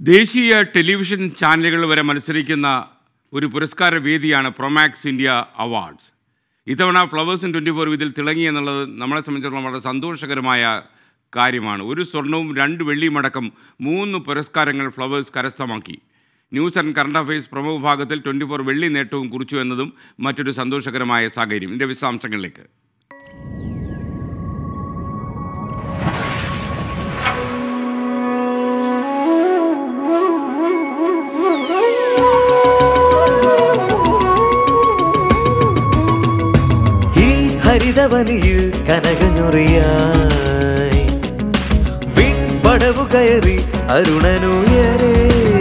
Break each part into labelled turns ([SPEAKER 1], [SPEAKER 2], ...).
[SPEAKER 1] ദേശീയ ടെലിവിഷൻ ചാനലുകൾ വരെ മത്സരിക്കുന്ന ഒരു പുരസ്കാര വേദിയാണ് പ്രൊമാക്സ് ഇന്ത്യ അവാർഡ്സ് ഇത്തവണ ഫ്ലവേഴ്സ് ട്വൻറ്റി ഫോർ ഇതിൽ തിളങ്ങി എന്നുള്ളത് നമ്മളെ സംബന്ധിച്ചിടത്തോളം വളരെ സന്തോഷകരമായ കാര്യമാണ് ഒരു സ്വർണവും രണ്ട് വെള്ളിയുമടക്കം മൂന്ന് പുരസ്കാരങ്ങൾ ഫ്ലവേഴ്സ് കരസ്ഥമാക്കി ന്യൂസ് ആൻഡ് കറണ്ട് അഫയേഴ്സ് പ്രമുഖ വിഭാഗത്തിൽ ട്വൻറ്റി ഫോർ വെള്ളി നേട്ടവും കുറിച്ചു എന്നതും മറ്റൊരു സന്തോഷകരമായ സാഹചര്യം ഇതിൻ്റെ വിശദാംശങ്ങളിലേക്ക്
[SPEAKER 2] ഈ ഹരിതവനിയിൽ കനകഞ്ഞൊറിയായി വിൺപടവു കയറി അരുണനുയരേ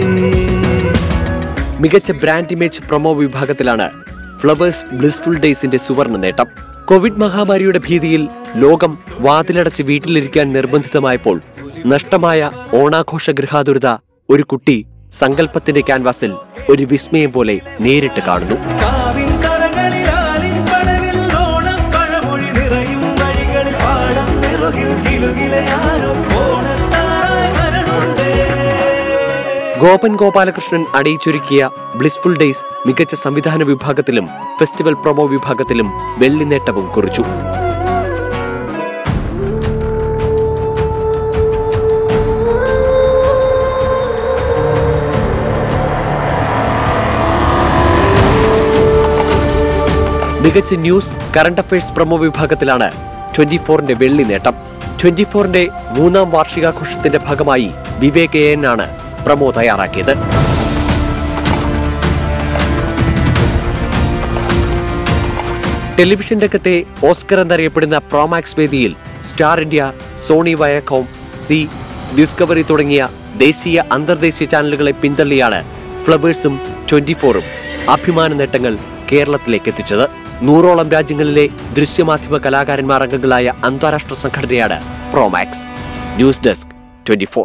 [SPEAKER 3] മികച്ച ബ്രാൻഡ് ഇമേജ് പ്രൊമോ വിഭാഗത്തിലാണ് ഫ്ലവേഴ്സ് ബ്ലിസ്ഫുൾ ഡേയ്സിന്റെ സുവർണ നേട്ടം കോവിഡ് മഹാമാരിയുടെ ഭീതിയിൽ ലോകം വാതിലടച്ച് വീട്ടിലിരിക്കാൻ നിർബന്ധിതമായപ്പോൾ നഷ്ടമായ ഓണാഘോഷ ഗൃഹാതുരത ഒരു കുട്ടി സങ്കല്പത്തിന്റെ ക്യാൻവാസിൽ ഒരു വിസ്മയം പോലെ നേരിട്ട് കാണുന്നു
[SPEAKER 2] കാവിൻ കരങ്ങളിൽ ആലിൻ പടവിൽ ഓണം പഴമൊഴി നിറയും വഴികളിൽ പാടം നിറുകിൽ കിലുകിലെ ആരും ഓണത്താറായി വരണുണ്ടേ
[SPEAKER 3] ഗോപൻ ഗോപാലകൃഷ്ണൻ അണിയിച്ചൊരുക്കിയ ബ്ലിസ്ഫുൾ ഡേയ്സ് മികച്ച സംവിധാന വിഭാഗത്തിലും ഫെസ്റ്റിവൽ പ്രൊമോ വിഭാഗത്തിലും വെള്ളി നേട്ടവും കുറിച്ചു മികച്ച ന്യൂസ് കറണ്ട് അഫയേഴ്സ് പ്രൊമോ വിഭാഗത്തിലാണ് ട്വന്റി ഫോറിന്റെ വെള്ളി നേട്ടം ട്വന്റി ഫോറിന്റെ മൂന്നാം വാർഷികാഘോഷത്തിന്റെ ഭാഗമായി വിവേക് എ എൻ ആണ് പ്രൊമോ തയ്യാറാക്കിയത് ടെലിവിഷൻ രംഗത്തെ ഓസ്കർ എന്നറിയപ്പെടുന്ന പ്രോമാക്സ് വേദിയിൽ Star India Sony Viacom Zee Discovery തുടങ്ങിയ ദേശീയ അന്തർദേശീയ ചാനലുകളെ പിന്തള്ളിയാണ് ഫ്ലവേഴ്സും ട്വന്റി ഫോറും അഭിമാന നേട്ടങ്ങൾ കേരളത്തിലേക്ക് എത്തിച്ചത് നൂറോളം രാജ്യങ്ങളിലെ ദൃശ്യമാധ്യമ കലാകാരന്മാർ അംഗങ്ങളായ അന്താരാഷ്ട്ര സംഘടനയാണ് Promax news desk twenty four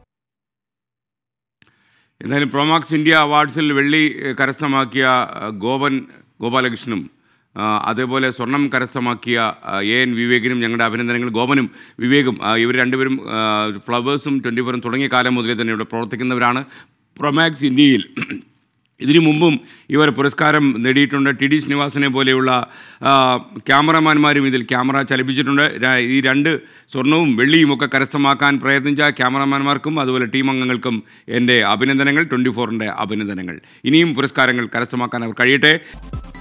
[SPEAKER 1] എന്തായാലും പ്രോമാക്സ് ഇന്ത്യ അവാർഡ്സിൽ വെള്ളി ഏഹ്, കരസ്ഥമാക്കിയ ഏഹ്, ഗോപൻ ഗോപാലകൃഷ്ണനും ആ, അതേപോലെ സ്വർണം കരസ്ഥമാക്കിയ ആ, എ എൻ വിവേകിനും ഞങ്ങളുടെ അഭിനന്ദനങ്ങൾ ഗോപനും വിവേകും ആ, ഇവർ രണ്ടുപേരും ആ, ഫ്ലവേഴ്സും ട്വൻറ്റി ഫോറും തുടങ്ങിയ കാലം മുതലേ തന്നെ ഇവിടെ പ്രവർത്തിക്കുന്നവരാണ് പ്രൊമാക്സ് ഇന്ത്യയിൽ ഇതിനു മുമ്പും ഇവർ പുരസ്കാരം നേടിയിട്ടുണ്ട് ടി ഡി ശ്രീനിവാസനെ പോലെയുള്ള ആ, ക്യാമറമാന്മാരും ഇതിൽ ക്യാമറ ചലിപ്പിച്ചിട്ടുണ്ട് ര- ഈ രണ്ട് സ്വർണവും വെള്ളിയും ഒക്കെ കരസ്ഥമാക്കാൻ പ്രയത്നിച്ച ക്യാമറമാന്മാർക്കും അതുപോലെ ടീം അംഗങ്ങൾക്കും എൻ്റെ അഭിനന്ദനങ്ങൾ ട്വൻറ്റി ഫോറിൻ്റെ അഭിനന്ദനങ്ങൾ ഇനിയും പുരസ്കാരങ്ങൾ കരസ്ഥമാക്കാൻ അവർ കഴിയട്ടെ